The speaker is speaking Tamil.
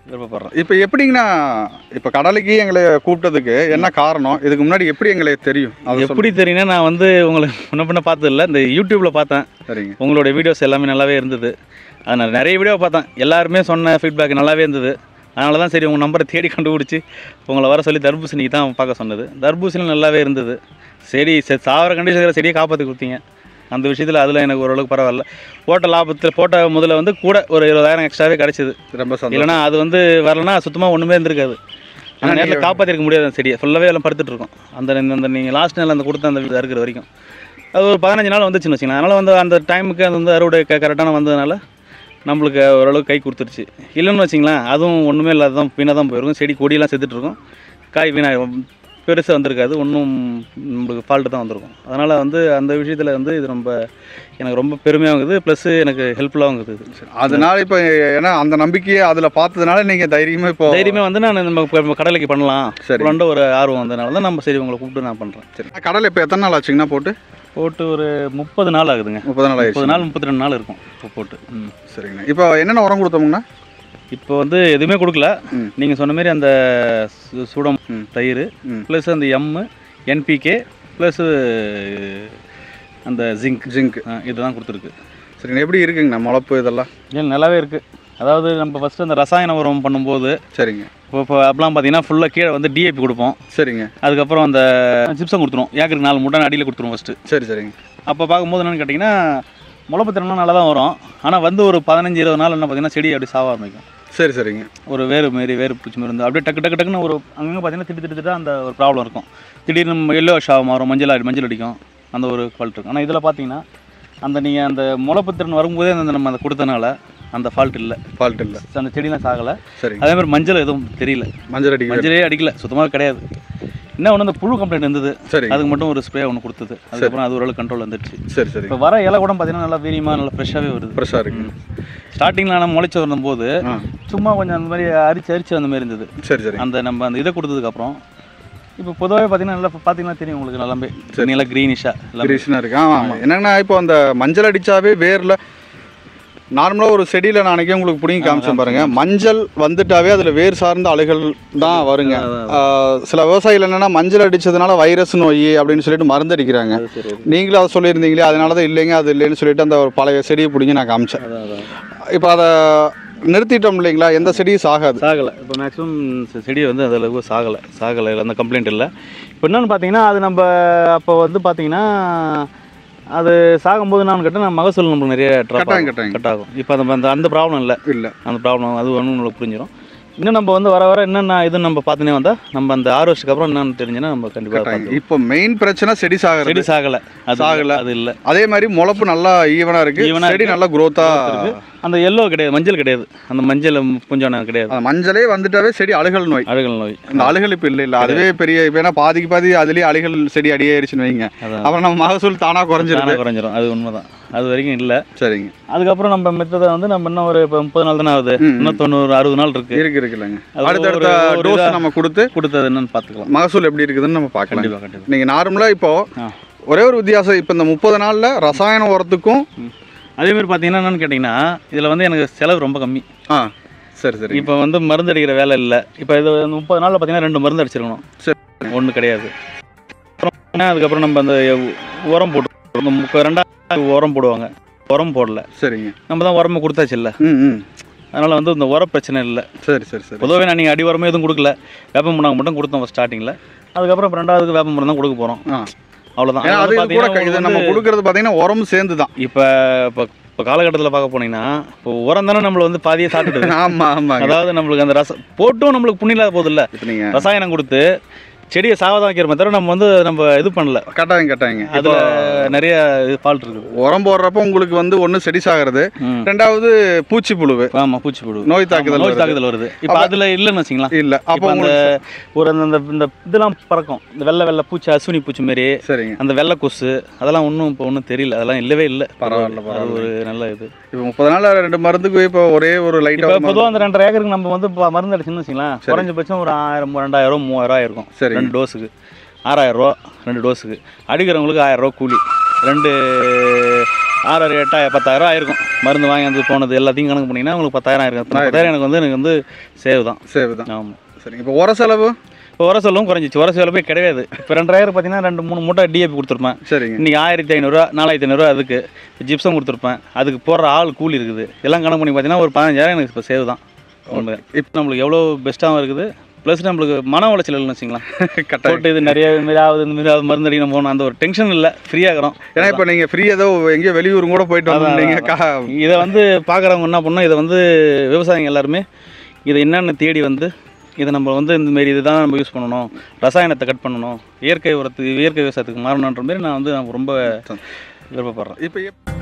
விருப்பப்படுறேன் இப்போ எப்படிங்கண்ணா இப்போ கடலைக்கு எங்களை கூப்பிட்டதுக்கு என்ன காரணம் இதுக்கு முன்னாடி எப்படி எங்களுக்கு தெரியும் அது எப்படி தெரியும்னா நான் வந்து உங்களை முன்ன பின்ன பார்த்தது இல்லை இந்த யூடியூப்பில் பார்த்தேன் சரிங்க உங்களுடைய வீடியோஸ் எல்லாமே நல்லாவே இருந்தது அது நான் நிறைய வீடியோ பார்த்தேன் எல்லாருமே சொன்ன ஃபீட்பேக் நல்லாவே இருந்தது அதனால தான் சரி உங்கள் நம்பரை தேடி கண்டுபிடிச்சி உங்களை வர சொல்லி தர்பூசணிக்கு தான் பார்க்க சொன்னது தர்பூசணி நல்லாவே இருந்தது சரி சரி சாவர கண்டிஷனில் செடியை காப்பாற்றி கொடுத்தீங்க அந்த விஷயத்தில் அதில் எனக்கு ஓரளவுக்கு பரவாயில்ல போட்ட லாபத்தில் போட்ட முதல்ல வந்து கூட ஒரு இருபதாயிரம் எக்ஸ்ட்ராவே கிடச்சிது ரொம்ப சந்தோஷம் இல்லைனா அது வந்து வரலன்னா சுத்தமாக ஒன்றுமே இருந்திருக்காது அந்த நேரத்தில் காப்பாற்றிருக்க முடியாது அந்த செடியை ஃபுல்லாகவே எல்லாம் படுத்துட்டு இருக்கோம் அந்த அந்த நீங்கள் லாஸ்ட் நாள் அந்த கொடுத்த அந்த இது இருக்கிற வரைக்கும் அது ஒரு பதினஞ்சு நாள் வந்துச்சுன்னு வச்சுக்கலாம் அதனால் வந்து அந்த டைமுக்கு அது வந்து அறுவடை கரெக்டான வந்ததுனால நம்மளுக்கு ஓரளவுக்கு கை கொடுத்துருச்சு இல்லைன்னு வச்சிங்களேன் அதுவும் ஒன்றுமே இல்லாத தான் வீணாக தான் போயிருக்கும் செடி கொடியெல்லாம் செத்துட்டு இருக்கும் காய் வீணாக பெருசாக வந்திருக்காது ஒன்றும் நம்மளுக்கு ஃபால்ட்டு தான் வந்திருக்கும் அதனால் வந்து அந்த விஷயத்தில் வந்து இது ரொம்ப எனக்கு ரொம்ப பெருமையாக இருக்குது ப்ளஸ் எனக்கு ஹெல்ப்ஃபுல்லாகவும் இருக்குது இது அதனால இப்போ ஏன்னா அந்த நம்பிக்கையை அதில் பார்த்ததுனால நீங்கள் தைரியமாக இப்போ தைரியமே வந்து நான் நம்ம இப்ப கடலைக்கு பண்ணலாம் சரி. சரின்ற ஒரு ஆர்வம் வந்ததுனால தான் நம்ம சரி உங்களை கூப்பிட்டு நான் பண்ணுறேன் சரி கடலை இப்போ எத்தனை நாள் ஆச்சுங்கண்ணா போட்டு போட்டு ஒரு முப்பது நாள் ஆகுதுங்க முப்பது நாள் ஆயிடுச்சு முப்பது நாள் முப்பத்தி ரெண்டு நாள் இருக்கும் இப்போ போட்டு ம் சரிங்கண்ணா இப்போ என்னென்ன உரம் கொடுத்தோம்ங்கண்ணா இப்போ வந்து எதுவுமே கொடுக்கல ம். நீங்கள் சொன்ன மாதிரி அந்த சு- சுடம் ம். தயிர் ம். ப்ளஸ் அந்த எம்மு என்பிகே ப்ளஸ் அந்த ஜிங்க் ஜிங்க் இதுதான் கொடுத்துருக்கு சரிங்கண்ணா எப்படி இருக்குங்கண்ணா முளப்பு இதெல்லாம் இல்லை நல்லாவே இருக்குது அதாவது நம்ம ஃபஸ்ட்டு அந்த ரசாயன உரம் பண்ணும்போது சரிங்க இப்போ இப்போ அப்பலாம் பார்த்தீங்கன்னா ஃபுல்லாக கீழே வந்து டிஏபி கொடுப்போம் சரிங்க அதுக்கப்புறம் அந்த ஜிப்சம் கொடுத்துருவோம் ஏக்கருக்கு நாலு மூட்டை அடியில் கொடுத்துருவோம் ஃபஸ்ட்டு சரி சரிங்க அப்போ பார்க்கும்போது என்னென்னு கேட்டிங்கன்னா முளைப்பு திறனா நல்லா தான் வரும் ஆனால் வந்து ஒரு பதினஞ்சு இருபது நாள் என்ன பார்த்தீங்கன்னா செடி அப்படி சாவ ஆரம்பிக்கும் சரி சரிங்க ஒரு வேறு மாரி வேறு பிடிச்ச மாதிரி இருந்து அப்படியே டக்கு டக்கு டக்குன்னு ஒரு அங்கங்கே பார்த்தீங்கன்னா திட்டு திட்டு திட்டு அந்த ஒரு ப்ராப்ளம் இருக்கும் திடீர்னு எல்லோ ஷாவ் மாறும் மஞ்சள் அடி மஞ்சள் அடிக்கும் அந்த ஒரு ஃபால்ட் இருக்கும் ஆனால் இதில் பார்த்தீங்கன்னா அந்த நீங்கள் அந்த முளைப்பு திறன் வரும்போதே அந்த நம்ம அதை கொடுத்தனால அந்த ஃபால்ட் இல்லை ஃபால்ட் இல்லை அந்த செடிலாம் சாகலை சரிங்க அதே மாதிரி மஞ்சள் எதுவும் தெரியல மஞ்சள் அடிக்க மஞ்சளே அடிக்கல சுத்தமாக கிடையாது என்ன ஒன்று அந்த புழு கம்ப்ளைண்ட் இருந்தது சரிங்க அதுக்கு மட்டும் ஒரு ஸ்ப்ரே ஒன்று கொடுத்தது அதுக்கப்புறம் அது ஓரளவு கண்ட்ரோல் வந்துடுச்சு சரி சரி இப்போ வர இலை கூட பார்த்தீங்கன்னா நல்லா வீரியமாக நல்லா ஃப்ரெஷ்ஷாகவே வருது ஃப்ரெஷ்ஷாக இருக்கு ஸ்டார்டிங்கில் நான் முளைச்சி வரும்போது ஆ சும்மா கொஞ்சம் அந்த மாதிரி அரிச்சு அரிச்சு அந்த மாதிரி இருந்தது சரி சரி அந்த நம்ம அந்த இதை கொடுத்ததுக்கப்புறம் இப்போ பொதுவாகவே பார்த்தீங்கன்னா நல்லா பார்த்தீங்கன்னா தெரியும் உங்களுக்கு நல்லாமே நல்லா க்ரீனிஷாக எல்லாம் கிரீஷனாக இருக்கு ஆமாம் என்னங்கன்னா இப்போ அந்த மஞ்சள் அடிச்சாவே வேரில் நார்மலாக ஒரு செடியில் நான் அன்றைக்கி உங்களுக்கு பிடிங்கி காமிச்சேன் பாருங்க மஞ்சள் வந்துட்டாவே அதில் வேர் சார்ந்த அழுகல் தான் வருங்க ஆ, சில விவசாயிகள் என்னன்னா மஞ்சள் அடிச்சதுனால வைரஸ் நோய் அப்படின்னு சொல்லிட்டு மருந்து அடிக்கிறாங்க அது சரி நீங்களும் அதை சொல்லியிருந்தீங்களே அதனால தான் இல்லைங்க அது இல்லைன்னு சொல்லிட்டு அந்த ஒரு பழைய செடியை பிடிங்கி நான் காமிச்சேன் அதான் அதான் இப்போ அதை நிறுத்திட்டோம் இல்லைங்களா எந்த செடியும் சாகாது சாகலை இப்போ மேக்ஸிமம் செடி வந்து அந்த அளவுக்கு சாகலை சாகலை அந்த கம்ப்ளைண்ட் இல்லை இப்போ என்னென்னு பார்த்தீங்கன்னா அது நம்ம அப்போ வந்து பார்த்தீங்கன்னா அது சாகும்போது நான் கேட்டால் நம்ம மகசூல் நம்மளுக்கு நிறைய drop கட்டாயம், ஆகும். கட்டாயம். கட் ஆகும் இப்போ அந்த அந்த அந்த ப்ராப்ளம் இல்லை இல்லை அந்த ப்ராப்ளம் அது ஒன்றும் உங்களுக்கு புரிஞ்சிடும் இன்னும் நம்ம வந்து வர வர என்னென்ன இது நம்ம பார்த்துனே வந்தால் நம்ம அந்த ஆறு வருஷத்துக்கு அப்புறம் என்னன்னு தெரிஞ்சுன்னா நம்ம கண்டிப்பாக பார்த்துக்கலாம் இப்போ மெயின் பிரச்சனை செடி சாகிறது செடி சாகலை அது சாகல. அது இல்லை அதே மாதிரி முளப்பு நல்லா ஈவனா இருக்கு ஈவனா செடி இருக்கு. நல்லா growth-ஆ அந்த எல்லோ கிடையாது மஞ்சள் கிடையாது அந்த மஞ்சள் கொஞ்சம் கிடையாது அந்த மஞ்சளே வந்துட்டாவே செடி அழுகல் நோய் அழுகல் நோய் இந்த அழுகல் இப்போ இல்லை இல்லை அதுவே பெரிய இப்போ ஏன்னா பாதிக்கு பாதி அதுலேயே அழுகல் செடி அடியேறிச்சுன்னு வைங்க அதான். அப்புறம் நம்ம மகசூல் தானா குறைஞ்சிருது தானே குறைஞ்சிரும் அது உண்மைதான் அது வரைக்கும் இல்லை சரிங்க அதுக்கப்புறம் நம்ம மெத்ததை வந்து நம்ம இன்னும் ஒரு இப்போ முப்பது நாள் தானே ஆகுது ம், ம். இன்னும் தொண்ணூறு அறுபது நாள் இருக்கு இருக்கு இருக்குல்லங்க அது அடுத்தடுத்த ஒரு- ஒரு டோஸ் இதா- நம்ம கொடுத்து கொடுத்தது என்னன்னு பார்த்துக்கலாம் மகசூல் எப்படி இருக்குதுன்னு நம்ம பார்க்கலாம் கண்டிப்பாக கண்டிப்பாக நீங்கள் நார்மலாக இப்போ ஆ ஒரே ஒரு வித்தியாசம் இப்போ இந்த முப்பது நாளில் ரசாயன உரத்துக்கும் அதே மாதிரி பார்த்தீங்கன்னா என்னன்னு கேட்டிங்கன்னா இதில் வந்து எனக்கு செலவு ரொம்ப கம்மி ஆ சரி சரி இப்போ வந்து மருந்து அடிக்கிற வேலை இல்லை இப்போ இது வந்து முப்பது நாளில் பார்த்தீங்கன்னா ரெண்டு மருந்து அடிச்சிருக்கணும் சரி. ஒன்று கிடையாது அப்புறம் என்ன, அதுக்கப்புறம் நம்ம அந்த உரம் போட்டு இந்த முக்க- ரெண்டாவது உரம் போடுவாங்க உரம் போடல சரிங்க நம்ம தான் உரமே கொடுத்தாச்சு இல்லை ம் ம் அதனால் வந்து இந்த உர பிரச்சனை இல்லை சரி சரி சரி பொதுவாகவே நான் நீங்கள் அடி உரமே எதுவும் கொடுக்கல வேப்ப முன்னாங்க மட்டும் கொடுத்தோம் ஸ்டார்டிங்கில் அதுக்கப்புறம் இப்போ ரெண்டாவதுக்கு வேப்ப மரம் தான் கொடுக்க போகிறோம் ஆ அவ்வளோதான் ஏன்னா அது இது கூட க- இது நம்ம கொடுக்கறது பார்த்தீங்கன்னா உரம் சேர்ந்து தான் இப்போ இப்போ இப்போ காலகட்டத்தில் பார்க்க போனீங்கன்னா இப்போ உரம் தானே நம்மளை வந்து பாதியே சாப்பிட்டுது ஆமா ஆமாங்க அதாவது நம்மளுக்கு அந்த ரச போட்டும் நம்மளுக்கு புண்ணியம் இல்லாத போதில்ல இப்போ நீங்க ரசாயனம் கொடுத்து செடியை சாவதான் வைக்கிறோமே தவிர நம்ம வந்து நம்ம இது பண்ணல கட்டாயம் கட்டாயங்க இப்போ அதில் நிறைய ஃபால்ட் இருக்குது உரம் போடுறப்ப உங்களுக்கு வந்து ஒன்று செடி சாகிறது ம் ரெண்டாவது பூச்சி புழுவு ஆமாம் பூச்சி போடு நோய் தாக்குதல் நோய் வருது. தாக்குதல் வருது இப்போ அதில் இல்லைன்னு வச்சிங்களா இல்ல அப்போ இப்போ அந்த உங்களுக்கு ஒரு அந்த இந்த- இந்த இதெல்லாம் பறக்கும் இந்த வெள்ளை வெள்ளை பூச்சி அசுனி பூச்சி மாரி சரிங்க அந்த வெள்ளை கொசு அதெல்லாம் ஒன்றும் இப்போ ஒன்றும் தெரியல அதெல்லாம் இல்லவே இல்லை பரவாயில்ல, அது பரவாயில்ல. ஒரு நல்ல இது இப்போ முப்பது நாள் ரெண்டு மருந்துக்கு இப்போ ஒரே ஒரு இப்போ லைட்டாக பொதுவாக அந்த ரெண்டரை ஏக்கருக்கு நம்ம வந்து இப்போ மருந்து அடிச்சுன்னு வச்சுக்கலாம் குறைஞ்சபட்சம் ஒரு ஆயிரம் ரெண்டாயிரம் மூவாயிரம் ஆயிருக்கும் சரிங்க. ரெண்டு டோஸுக்கு ஆறாயிரம் ரூபா ரெண்டு டோஸுக்கு அடிக்கிறவங்களுக்கு ஆயிரம் ரூபா கூலி ரெண்டு ஆறு ஆறு எட்டா பத்தாயிரம் ஆயிருக்கும் மருந்து வாங்கி வந்து போனது எல்லாத்தையும் கணக்கு பண்ணிங்கன்னா உங்களுக்கு பத்தாயிரம் ஆயிருக்கும் இப்ப பத்தாயிரம் எனக்கு வந்து எனக்கு வந்து சேவ் தான் சேவ் தான் ஆமாம் சரிங்க இப்போ உர செலவு இப்போ உர செலவும் குறைஞ்சிச்சு உர செலவே கிடையாது இப்போ ரெண்டாயிரம் பார்த்தீங்கன்னா ரெண்டு மூணு மூட்டை டிஏபி கொடுத்துருப்பேன் சரிங்க இன்றைக்கி ஆயிரத்தி ஐநூறுரூவா நாலாயிரத்தி ஐநூறுரூவா அதுக்கு ஜிப்சம் கொடுத்துருப்பேன் அதுக்கு போடுற ஆள் கூலி இருக்குது எல்லாம் கணக்கு பண்ணி பார்த்தீங்கன்னா ஒரு பதினஞ்சாயிரம் எனக்கு இப்போ சேவ் தான் உண்மை இப்போ நம்மளுக்கு எவ்வளோ பெஸ்ட்டாகவும் இருக்குது ப்ளஸ் நம்மளுக்கு மன உளைச்சல் இல்லைன்னு வச்சுங்களேன் கட்டாயம் போட்டு இது நிறைய இது மாதிரி ஆகுது இந்த மாதிரி ஆகுது மருந்து அடிக்கணும் போகணும் அந்த ஒரு டென்ஷன் இல்லை ஃப்ரீயாகிறோம் ஏன்னா இப்போ நீங்கள் ஃப்ரீ ஏதோ எங்கேயோ வெளியூரும் கூட போயிட்டு அதான், வந்தீங்க அதான். கா இதை வந்து பார்க்குறவங்க என்ன பண்ணணும் இதை வந்து விவசாயிங்க எல்லாருமே இதை என்னென்ன தேடி வந்து இதை நம்ம வந்து இந்த மாரி இதுதான் நம்ம யூஸ் பண்ணணும் ரசாயனத்தை கட் பண்ணணும் இயற்கை உரத்துக்கு இயற்கை விவசாயத்துக்கு மாறணுன்ற மாதிரி நான் வந்து நான் ரொம்ப விருப்பப்படுறேன் இப்போ எப்